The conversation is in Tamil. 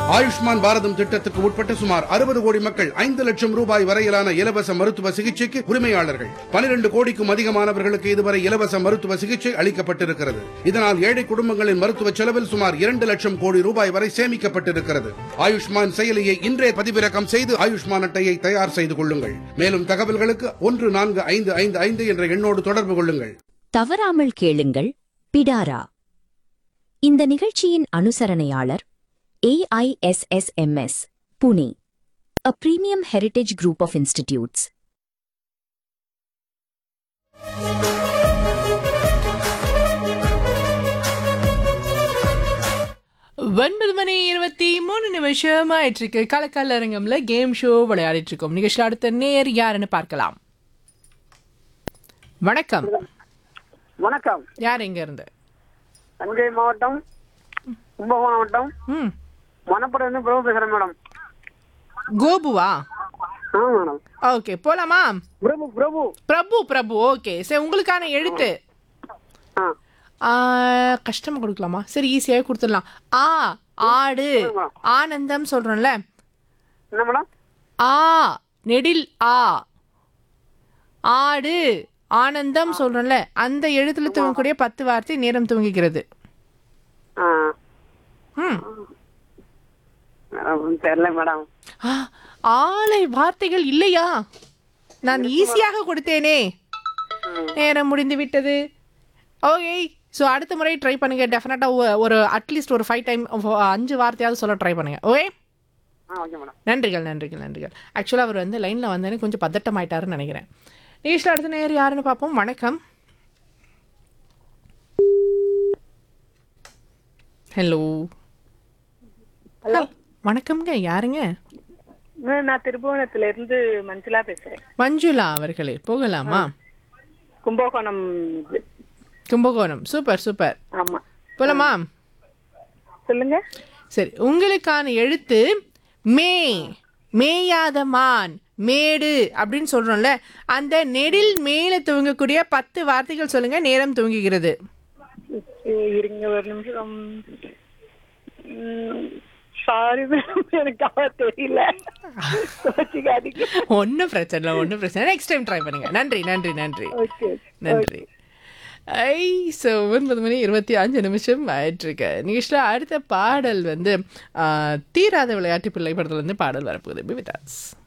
ஆயுஷ்மான் பாரதம் திட்டத்துக்கு உட்பட்ட சுமார் அறுபது கோடி மக்கள் ஐந்து லட்சம் ரூபாய் வரையிலான இலவச மருத்துவ சிகிச்சைக்கு உரிமையாளர்கள் பனிரெண்டு கோடிக்கும் அதிகமானவர்களுக்கு இதுவரை இலவச மருத்துவ சிகிச்சை அளிக்கப்பட்டிருக்கிறது இதனால் ஏழை குடும்பங்களின் மருத்துவ செலவில் சுமார் இரண்டு லட்சம் கோடி ரூபாய் வரை சேமிக்கப்பட்டிருக்கிறது ஆயுஷ்மான் செயலியை இன்றே பதிவிறக்கம் செய்து ஆயுஷ்மான் அட்டையை தயார் செய்து கொள்ளுங்கள் மேலும் தகவல்களுக்கு ஒன்று நான்கு ஐந்து ஐந்து ஐந்து என்ற எண்ணோடு தொடர்பு கொள்ளுங்கள் தவறாமல் கேளுங்கள் பிடாரா இந்த நிகழ்ச்சியின் அனுசரணையாளர் AISSMS Pune a premium heritage group of institutes ஒன்பது மணி இருபத்தி மூணு நிமிஷம் ஆயிட்டு இருக்கு கலக்கல் அரங்கம்ல கேம் ஷோ விளையாடிட்டு இருக்கோம் நிகழ்ச்சியில் அடுத்த நேர் யாருன்னு பார்க்கலாம் வணக்கம் வணக்கம் யார் எங்க இருந்து தஞ்சை மாவட்டம் கும்பகோணம் மாவட்டம் ம் மணப்படம் இருந்து பிரபு பேசுறேன் மேடம் கோபுவா ஆ மேடம் ஓகே போலாமா பிரபு பிரபு பிரபு பிரபு ஓகே சரி உங்களுக்கான எழுத்து ஆ ஆ, கஷ்டமா கொடுக்கலாமா சரி ஈஸியாவே கொடுத்துடலாம் ஆ ஆடு ஆனந்தம் சொல்றோம்ல என்ன மேடம் ஆ நெடில் ஆ ஆடு ஆனந்தம் சொல்றோம்ல அந்த எழுத்துல துவங்கக்கூடிய பத்து வார்த்தை நேரம் துவங்குகிறது ஆ ம் மேடம் தெரியல மேடம் ஆ, ஆலை வார்த்தைகள் இல்லையா நான் ஈஸியாக கொடுத்தேனே நேரம் முடிந்து விட்டது ஓகே ஸோ அடுத்த முறை ட்ரை பண்ணுங்க டெஃபினட்டாக ஒரு அட்லீஸ்ட் ஒரு ஃபைவ் டைம் அஞ்சு வார்த்தையாவது சொல்ல ட்ரை பண்ணுங்க ஓகே ஆ ஓகே மேடம் நன்றிகள் நன்றிகள் நன்றிகள் ஆக்சுவலாக அவர் வந்து லைனில் வந்தேன்னு கொஞ்சம் பதட்டமாயிட்டாருன்னு நினைக்கிறேன் நிகழ்ச்சியில் அடுத்த நேர் யாருன்னு பார்ப்போம் வணக்கம் ஹலோ ஹலோ வணக்கம்ங்க யாருங்க நான் திருபுவனத்துல இருந்து மஞ்சுளா பேசுறேன் மஞ்சுளா அவர்களே போகலாமா கும்பகோணம் கும்பகோணம் சூப்பர் சூப்பர் ஆமா போலாமா சொல்லுங்க சரி உங்களுக்கான எழுத்து மே மேயாத மான் மேடு அப்படின்னு சொல்றோம்ல அந்த நெடில் மேல துவங்கக்கூடிய பத்து வார்த்தைகள் சொல்லுங்க நேரம் துவங்குகிறது இருங்க ஒரு நிமிஷம் சாரி மேடம் எனக்கு அவ தெரியல கோச்சிக்காதீங்க ஒன்றும் பிரச்சனை இல்லை ஒன்றும் பிரச்சனை இல்லை நெக்ஸ்ட் டைம் ட்ரை பண்ணுங்க நன்றி நன்றி நன்றி ஓகே நன்றி ஐ ஸோ ஒன்பது மணி இருபத்தி அஞ்சு நிமிஷம் ஆயிட்டுருக்கு நிகழ்ச்சியில் அடுத்த பாடல் வந்து ஆ, தீராத விளையாட்டு பிள்ளை படத்துல இருந்து பாடல் வரப்போகுது விவிதாஸ்